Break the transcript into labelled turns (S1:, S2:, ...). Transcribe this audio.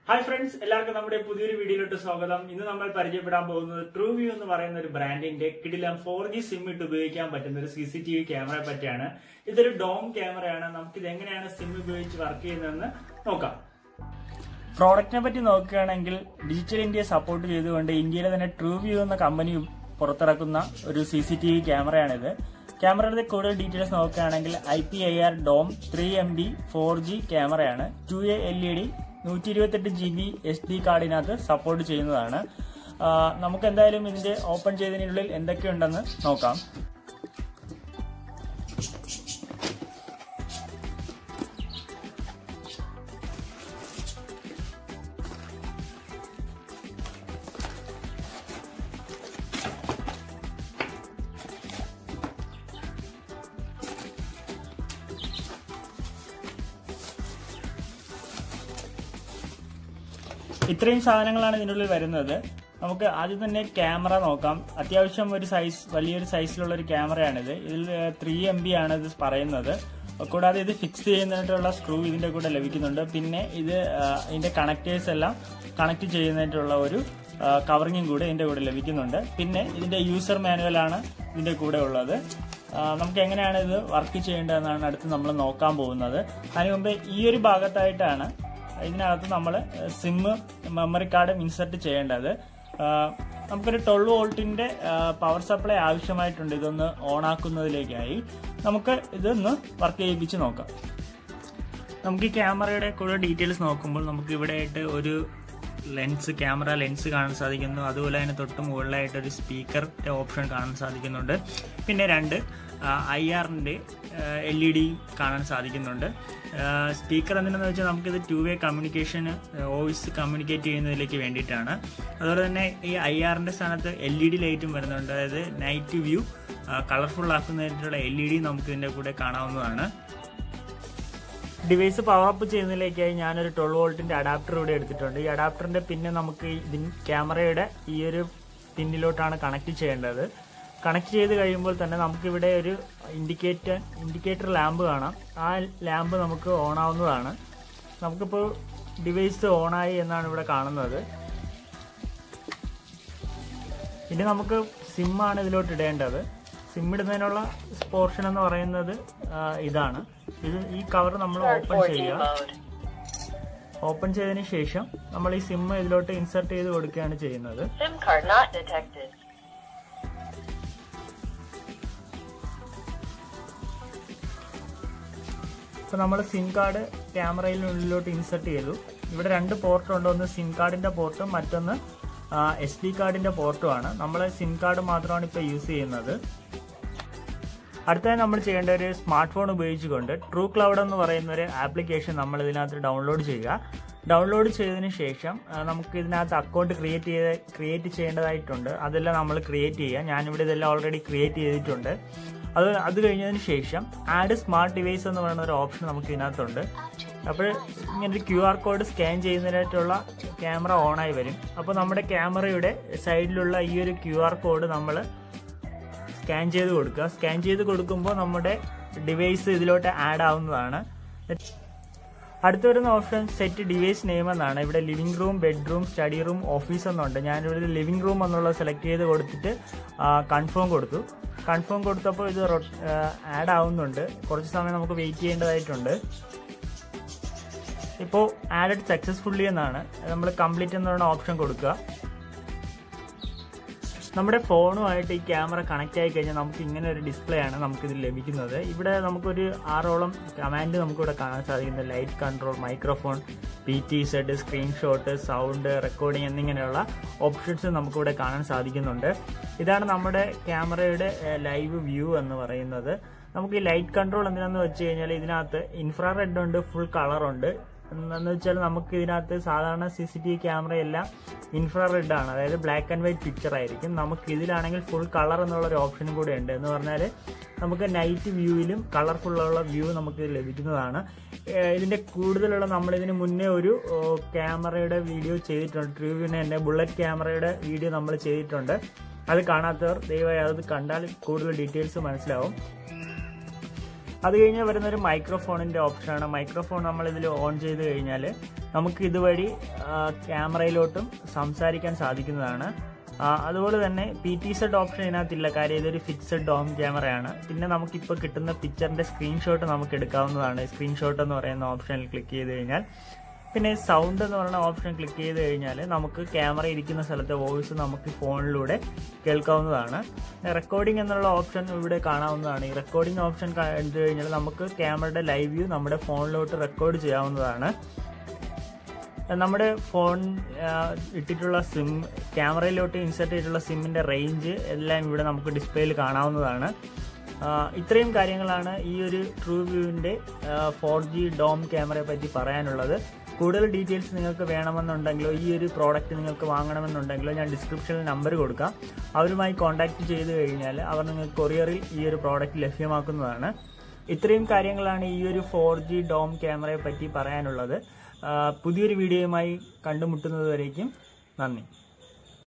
S1: Hi friends എല്ലാവർക്കും നമ്മുടെ പുതിയൊരു വീഡിയോയിലോട്ട് സ്വാഗതം ഇന്ന് നമ്മൾ പരിചയപ്പെടാൻ പോകുന്നത് ട്രൂ വ്യൂ എന്ന് പറയുന്ന ഒരു ബ്രാൻഡിന്റെ കിടിലം ഫോർ ജി സിം ഇട്ട് ഉപയോഗിക്കാൻ പറ്റുന്ന ഒരു സി സി ടി വി ക്യാമറയെ പറ്റിയാണ് ഇതൊരു ഡോം ക്യാമറയാണ് നമുക്ക് ഇത് എങ്ങനെയാണ് സിം ഉപയോഗിച്ച് വർക്ക് ചെയ്യുന്നതെന്ന് നോക്കാം പ്രോഡക്റ്റിനെ പറ്റി നോക്കുകയാണെങ്കിൽ ഡിജിറ്റൽ ഇന്ത്യ സപ്പോർട്ട് ചെയ്തുകൊണ്ട് ഇന്ത്യയിലെ തന്നെ ട്രൂ വ്യൂ എന്ന കമ്പനി പുറത്തിറക്കുന്ന ഒരു സി സി ടി വി ക്യാമറയാണിത് ക്യാമറയുടെ കൂടുതൽ ഡീറ്റെയിൽസ് നോക്കുകയാണെങ്കിൽ I P I R dome three M B four G ക്യാമറയാണ് two A L E D നൂറ്റി ഇരുപത്തെട്ട് ജി ബി എസ് ഡി കാർഡിനകത്ത് സപ്പോർട്ട് ചെയ്യുന്നതാണ് ആ, നമുക്ക് എന്തായാലും ഇതിന്റെ ഓപ്പൺ ചെയ്തതിനുള്ളിൽ എന്തൊക്കെയുണ്ടെന്ന് നോക്കാം ഇത്രയും സാധനങ്ങളാണ് ഇതിനുള്ളിൽ വരുന്നത് നമുക്ക് ആദ്യം തന്നെ ക്യാമറ നോക്കാം അത്യാവശ്യം ഒരു സൈസ് വലിയൊരു സൈസിലുള്ള ഒരു ക്യാമറയാണിത് ഇതിൽ ത്രീ എം ബി ആണ് ഇത് പറയുന്നത് കൂടാതെ ഇത് ഫിക്സ് ചെയ്യുന്നതിനായിട്ടുള്ള സ്ക്രൂ ഇതിന്റെ കൂടെ ലഭിക്കുന്നുണ്ട് പിന്നെ ഇത് ആ, ഇതിന്റെ കണക്ടേഴ്സ് എല്ലാം കണക്ട് ചെയ്യുന്നതിനായിട്ടുള്ള ഒരു കവറിങ്ങും കൂടെ ഇതിന്റെ കൂടെ ലഭിക്കുന്നുണ്ട് പിന്നെ ഇതിന്റെ യൂസർ മാനുവലാണ് ഇതിന്റെ കൂടെ ഉള്ളത് ആ, നമുക്ക് എങ്ങനെയാണ് ഇത് വർക്ക് ചെയ്യേണ്ടതെന്നാണ് അടുത്ത് നമ്മൾ നോക്കാൻ പോകുന്നത് അതിനു മുമ്പ് ഈ ഒരു ഭാഗത്തായിട്ടാണ് ഇതിനകത്ത് നമ്മൾ സിമ്മ് മെമ്മറി കാർഡും ഇൻസർട്ട് ചെയ്യേണ്ടത് ആ, നമുക്കൊരു ട്വൽവ് വോൾട്ടിന്റെ പവർ സപ്ലൈ ആവശ്യമായിട്ടുണ്ട് ഇതൊന്ന് ഓൺ ആക്കുന്നതിലേക്കായി നമുക്ക് ഇതൊന്ന് വർക്ക് ചെയ്യിപ്പിച്ച് നോക്കാം നമുക്ക് ഈ ക്യാമറയുടെ കൂടുതൽ ഡീറ്റെയിൽസ് നോക്കുമ്പോൾ നമുക്ക് ഇവിടെ ആയിട്ട് ഒരു ലെൻസ് ക്യാമറ ലെൻസ് കാണാൻ സാധിക്കുന്നു അതുപോലെ തന്നെ തൊട്ട് മുകളിലായിട്ട് ഒരു സ്പീക്കറിന്റെ ഓപ്ഷൻ കാണാൻ സാധിക്കുന്നുണ്ട് പിന്നെ രണ്ട് ഐ ആറിന്റെ എൽ ഇ ഡി കാണാൻ സാധിക്കുന്നുണ്ട് സ്പീക്കർ എന്തിനാന്ന് വെച്ചാൽ നമുക്കിത് ടു വേ കമ്മ്യൂണിക്കേഷന് വോയിസ് കമ്മ്യൂണിക്കേറ്റ് ചെയ്യുന്നതിലേക്ക് വേണ്ടിയിട്ടാണ് അതുപോലെ തന്നെ ഈ ഐ ആറിന്റെ സ്ഥാനത്ത് എൽ ഇ ഡി ലൈറ്റും വരുന്നുണ്ട് അതായത് നൈറ്റ് വ്യൂ കളർഫുൾ ആക്കുന്നതിനുള്ള എൽ ഇ ഡി നമുക്ക് ഇതിന്റെ കൂടെ കാണാവുന്നതാണ് ഡിവൈസ് പവർ അപ്പ് ചെയ്യുന്നതിലേക്കായി ഞാനൊരു ട്വൽവ് വോൾട്ടിന്റെ അഡാപ്റ്റർ ഇവിടെ എടുത്തിട്ടുണ്ട് ഈ അഡാപ്റ്ററിന്റെ പിന്നെ നമുക്ക് ഇതിന് ക്യാമറയുടെ ഈ ഒരു പിന്നിലോട്ടാണ് കണക്ട് ചെയ്യേണ്ടത് കണക്ട് ചെയ്ത് കഴിയുമ്പോൾ തന്നെ നമുക്കിവിടെ ഒരു ഇൻഡിക്കേറ്റർ ഇൻഡിക്കേറ്റർ ലാമ്പ് കാണാം ആ ലാമ്പ് നമുക്ക് ഓൺ ആവുന്നതാണ് നമുക്കിപ്പോൾ ഡിവൈസ് ഓണായി എന്നാണ് ഇവിടെ കാണുന്നത് ഇനി നമുക്ക് സിമ്മാണ് ഇതിലോട്ട് ഇടേണ്ടത് സിം ഇടുന്നതിനുള്ള പോർഷൻ എന്ന് പറയുന്നത് ആ, ഇതാണ് ഇത് ഈ കവർ നമ്മൾ ഓപ്പൺ ചെയ്യുക ഓപ്പൺ ചെയ്തതിന് ശേഷം നമ്മൾ ഈ സിം ഇതിലോട്ട് ഇൻസർട്ട് ചെയ്ത് കൊടുക്കുകയാണ് ചെയ്യുന്നത്
S2: SIM card not detected.
S1: ഇപ്പൊ നമ്മൾ സിം കാർഡ് ക്യാമറയിലുള്ളിലോട്ട് ഇൻസർട്ട് ചെയ്തു ഇവിടെ രണ്ട് പോർട്ട് ഉണ്ട് ഒന്ന് സിം കാർഡിന്റെ പോർട്ടും മറ്റൊന്ന് എസ് ഡി കാർഡിന്റെ പോർട്ടുമാണ് നമ്മൾ സിം കാർഡ് മാത്രമാണ് ഇപ്പോൾ യൂസ് ചെയ്യുന്നത് അടുത്തതായി നമ്മൾ ചെയ്യേണ്ട ഒരു സ്മാർട്ട് ഫോൺ ഉപയോഗിച്ചുകൊണ്ട് ട്രൂ ക്ലൗഡ് എന്ന് പറയുന്ന ഒരു ആപ്ലിക്കേഷൻ നമ്മൾ ഇതിനകത്ത് ഡൗൺലോഡ് ചെയ്യുക ഡൗൺലോഡ് ചെയ്തതിന് ശേഷം ആ, നമുക്ക് ഇതിനകത്ത് അക്കൗണ്ട് ക്രിയേറ്റ് ചെയ്ത് ക്രിയേറ്റ് ചെയ്യേണ്ടതായിട്ടുണ്ട് അതെല്ലാം നമ്മൾ ക്രിയേറ്റ് ചെയ്യുക ഞാനിവിടെ ഇതെല്ലാം ഓൾറെഡി ക്രിയേറ്റ് ചെയ്തിട്ടുണ്ട് അത് അത് കഴിഞ്ഞതിന് ശേഷം ആഡ് സ്മാർട്ട് ഡിവൈസ് എന്ന് പറയുന്ന ഒരു ഓപ്ഷൻ നമുക്ക് ഇതിനകത്തുണ്ട് അപ്പോൾ ഇങ്ങനെ ഒരു ക്യു ആർ കോഡ് സ്കാൻ ചെയ്യുന്നതിനായിട്ടുള്ള ക്യാമറ ഓണായി വരും അപ്പോൾ നമ്മുടെ ക്യാമറയുടെ സൈഡിലുള്ള ഈ ഒരു ക്യു ആർ കോഡ് നമ്മൾ സ്കാൻ ചെയ്ത് കൊടുക്കുക സ്കാൻ ചെയ്ത് കൊടുക്കുമ്പോൾ നമ്മുടെ ഡിവൈസ് ഇതിലോട്ട് ആഡ് ആവുന്നതാണ് അടുത്ത വരുന്ന ഓപ്ഷൻ സെറ്റ് ഡിവൈസ് നെയിം എന്നാണ് ഇവിടെ living room bedroom study room office എന്നുണ്ട് ഞാനിവിടെ ലിവിംഗ് റൂം എന്നുള്ളത് സെലക്ട് ചെയ്ത് കൊടുത്തിട്ട് കൺഫേം കൊടുത്തു കൺഫേം കൊടുത്തപ്പോൾ ഇത് ആഡ് ആവുന്നുണ്ട് കുറച്ച് സമയം നമുക്ക് വെയിറ്റ് ചെയ്യേണ്ടതായിട്ടുണ്ട് ഇപ്പോൾ ആഡഡ് സക്സസ്ഫുള്ളി എന്നാണ് നമ്മൾ കംപ്ലീറ്റ് എന്ന് പറയുന്ന ഓപ്ഷൻ കൊടുക്കുക നമ്മുടെ ഫോണുമായിട്ട് ഈ ക്യാമറ കണക്ട് ആയി കഴിഞ്ഞാൽ നമുക്ക് ഇങ്ങനെ ഒരു ഡിസ്പ്ലേ ആണ് നമുക്കിത് ലഭിക്കുന്നത് ഇവിടെ നമുക്കൊരു ആറോളം കമാൻഡ് നമുക്കിവിടെ കാണാൻ സാധിക്കുന്നത് light control microphone P T Z screenshot sound recording എന്നിങ്ങനെയുള്ള ഓപ്ഷൻസ് നമുക്കിവിടെ കാണാൻ സാധിക്കുന്നുണ്ട് ഇതാണ് നമ്മുടെ ക്യാമറയുടെ ലൈവ് വ്യൂ എന്ന് പറയുന്നത് നമുക്ക് ഈ ലൈറ്റ് കൺട്രോൾ എന്തിനാന്ന് വെച്ച് കഴിഞ്ഞാൽ ഇതിനകത്ത് ഇൻഫ്രാറെഡ് ഉണ്ട് ഫുൾ കളർ ഉണ്ട് എന്ന് വെച്ചാൽ നമുക്ക് ഇതിനകത്ത് സാധാരണ സി സി ടി വി ക്യാമറയെല്ലാം ഇൻഫ്രാറെഡ് ആണ് അതായത് ബ്ലാക്ക് ആൻഡ് വൈറ്റ് പിക്ചർ ആയിരിക്കും നമുക്ക് ഇതിലാണെങ്കിൽ ഫുൾ കളർ എന്നുള്ള ഒരു ഓപ്ഷനും കൂടെ ഉണ്ട് എന്ന് പറഞ്ഞാൽ നമുക്ക് നൈറ്റ് വ്യൂവിലും കളർഫുള്ളുള്ള വ്യൂ നമുക്ക് ഇത് ലഭിക്കുന്നതാണ് ഏഹ് ഇതിന്റെ കൂടുതലുള്ള നമ്മൾ ഇതിന് മുന്നേ ഒരു ക്യാമറയുടെ വീഡിയോ ചെയ്തിട്ടുണ്ട് ട്രൂവിന് തന്നെ ബുള്ളറ്റ് ക്യാമറയുടെ വീഡിയോ നമ്മൾ ചെയ്തിട്ടുണ്ട് അത് കാണാത്തവർ ദയവായി അത് കണ്ടാൽ കൂടുതൽ ഡീറ്റെയിൽസ് മനസ്സിലാവും അത് കഴിഞ്ഞ് വരുന്ന ഒരു മൈക്രോഫോണിന്റെ ഓപ്ഷനാണ് മൈക്രോഫോൺ നമ്മൾ ഇതിൽ ഓൺ ചെയ്ത് കഴിഞ്ഞാൽ നമുക്ക് ഇതുവഴി ആ, ക്യാമറയിലോട്ടും സംസാരിക്കാൻ സാധിക്കുന്നതാണ് ആ, അതുപോലെ തന്നെ പി ടി സെഡ് ഓപ്ഷൻ ഇതിനകത്തില്ല കാര്യം ഇതൊരു ഫിക്സഡ് ഡോം ക്യാമറയാണ് പിന്നെ നമുക്കിപ്പോൾ കിട്ടുന്ന പിക്ചറിന്റെ സ്ക്രീൻഷോട്ട് നമുക്ക് എടുക്കാവുന്നതാണ് സ്ക്രീൻഷോട്ട് എന്ന് പറയുന്ന ഓപ്ഷനിൽ ക്ലിക്ക് ചെയ്ത് കഴിഞ്ഞാൽ പിന്നെ സൗണ്ട് എന്ന് പറയുന്ന ഓപ്ഷൻ ക്ലിക്ക് ചെയ്ത് കഴിഞ്ഞാൽ നമുക്ക് ക്യാമറ ഇരിക്കുന്ന സ്ഥലത്തെ വോയിസ് നമുക്ക് ഫോണിലൂടെ കേൾക്കാവുന്നതാണ് റെക്കോർഡിംഗ് എന്നുള്ള ഓപ്ഷൻ ഇവിടെ കാണാവുന്നതാണ് ഈ റെക്കോർഡിംഗ് ഓപ്ഷൻ കണ്ടു കഴിഞ്ഞാൽ നമുക്ക് ക്യാമറയുടെ ലൈവ് വ്യൂ നമ്മുടെ ഫോണിലോട്ട് റെക്കോർഡ് ചെയ്യാവുന്നതാണ് നമ്മുടെ ഫോൺ ആ, ഇട്ടിട്ടുള്ള സിം ക്യാമറയിലോട്ട് ഇൻസെർട്ട് ചെയ്തിട്ടുള്ള സിമ്മിന്റെ റേഞ്ച് എല്ലാം ഇവിടെ നമുക്ക് ഡിസ്പ്ലേയിൽ കാണാവുന്നതാണ് ആ, ഇത്രയും കാര്യങ്ങളാണ് ഈ ഒരു ട്രൂ വ്യൂവിന്റെ ഫോർ ജി ഡോം ക്യാമറയെ പറ്റി പറയാനുള്ളത് കൂടുതൽ ഡീറ്റെയിൽസ് നിങ്ങൾക്ക് വേണമെന്നുണ്ടെങ്കിലോ ഈ ഒരു പ്രോഡക്റ്റ് നിങ്ങൾക്ക് വാങ്ങണമെന്നുണ്ടെങ്കിലോ ഞാൻ ഡിസ്ക്രിപ്ഷനിൽ നമ്പർ കൊടുക്കാം അവരുമായി കോൺടാക്ട് ചെയ്ത് കഴിഞ്ഞാൽ അവർ നിങ്ങൾക്ക് കൊറിയറിൽ ഈ ഒരു പ്രോഡക്റ്റ് ലഭ്യമാക്കുന്നതാണ് ഇത്രയും കാര്യങ്ങളാണ് ഈ ഒരു ഫോർ ജി ഡോം ക്യാമറയെ പറ്റി പറയാനുള്ളത് ആ, പുതിയൊരു വീഡിയോയുമായി കണ്ടുമുട്ടുന്നത് വരേക്കും നന്ദി